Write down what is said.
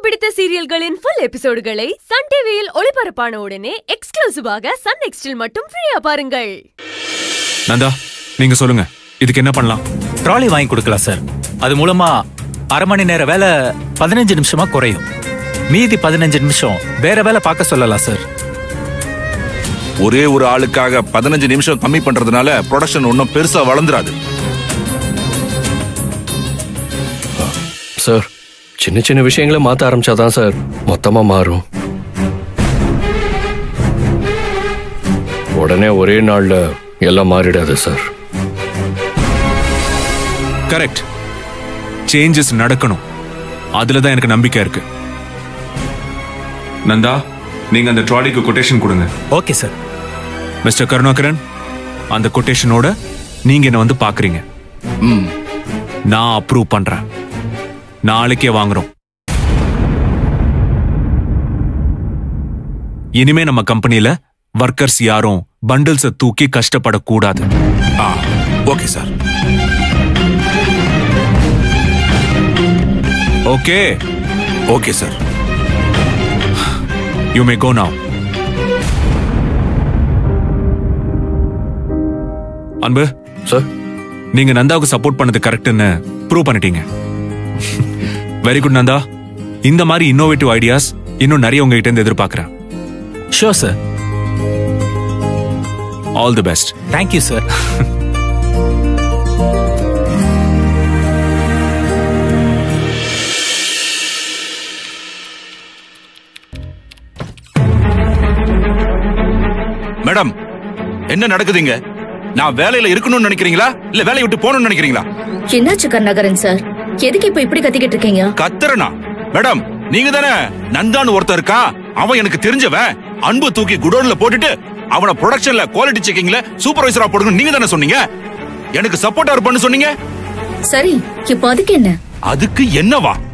பிடித்த சீரியல்களின் full எபிசோடுகளை Sun டிவியில் ஒளிபரப்பான உடனே எக்ஸ்க்ளூசிவாக சன் நெக்ஸ்டில் மட்டும் ஃப்ரீயா பாருங்கள் நந்தா நீங்க சொல்லுங்க இதுக்கு என்ன பண்ணலாம் ட்ராலி வாங்கி கொடுக்கலாம் சார் அது மூலமா அரை மணி நேர வேலை பதினஞ்சு நிமிஷமா குறையும் மீதி பதினஞ்சு நிமிஷம் வேற வேலை பார்க்க சொல்லலாம் சார் ஒரே ஒரு ஆளுக்காக பதினஞ்சு நிமிஷம் கம்மி பண்றதுனால ப்ரொடக்ஷன் ஒன்றும் பெருசா வளர்ந்துராது சார் சின்ன சின்ன விஷயங்களை மாத்த ஆரம்பிச்சாதான் சார் மொத்தமா மாறும் உடனே ஒரே நாள்ல எல்லாம் மாறிடாது சார் கரெக்ட் சேஞ்சஸ் நடக்கணும் அதுல தான் எனக்கு நம்பிக்கை இருக்கு நந்தா நீங்க அந்த ட்ராலிக்கு கொட்டேஷன் கொடுங்க ஓகே சார் மிஸ்டர் கருணாகரன் அந்த கொட்டேஷனோட நீங்க என்ன வந்து பாக்குறீங்க ம் நான் அப்ரூவ் பண்றேன் நாளைக்கே வாங்குறோம் இனிமே நம்ம கம்பெனில ஒர்க்கர்ஸ் யாரும் பண்டில்ஸ தூக்கி கஷ்டப்படக்கூடாது ஆ okay sir okay okay sir you may go now Anbu sir நீங்க நந்தாவுக்கு சப்போர்ட் பண்ணது கரெக்ட்னு ப்ரூவ் பண்ணிட்டீங்க வெரி குட் நந்தா இந்த மாதிரி இன்னோவேட்டிவ் ஐடியாஸ் இன்னும் நிறைய உங்ககிட்ட இருந்து எதிர்பார்க்கறேன் sure sir all the best thank you sir madam என்ன நடக்குதுங்க நான் வேலையில இருக்கணும்னு நினைக்கிறீங்களா இல்ல வேலையை விட்டு போகணும்னு நினைக்கிறீங்களா என்னாச்சு கருணாகரன் சார் எதுக்கு இப்ப இப்படி கத்திக்கிட்டு இருக்கீங்க கத்துறனா மேடம் நீங்க தானே நந்தான்னு ஒருத்தன் இருக்கான் அவன் எனக்கு தெரிஞ்சவன் அன்பு தூக்கி குடோன்ல போட்டுட்டு அவனை ப்ரொடக்ஷன்ல குவாலிட்டி செக்கிங்ல சூப்பர்வைசரா போடுங்க நீங்க தானே சொன்னீங்க எனக்கு சப்போர்ட்டா இருப்பான்னு சொன்னீங்க சரி இப்ப அதுக்கு என்ன அதுக்கு என்னவா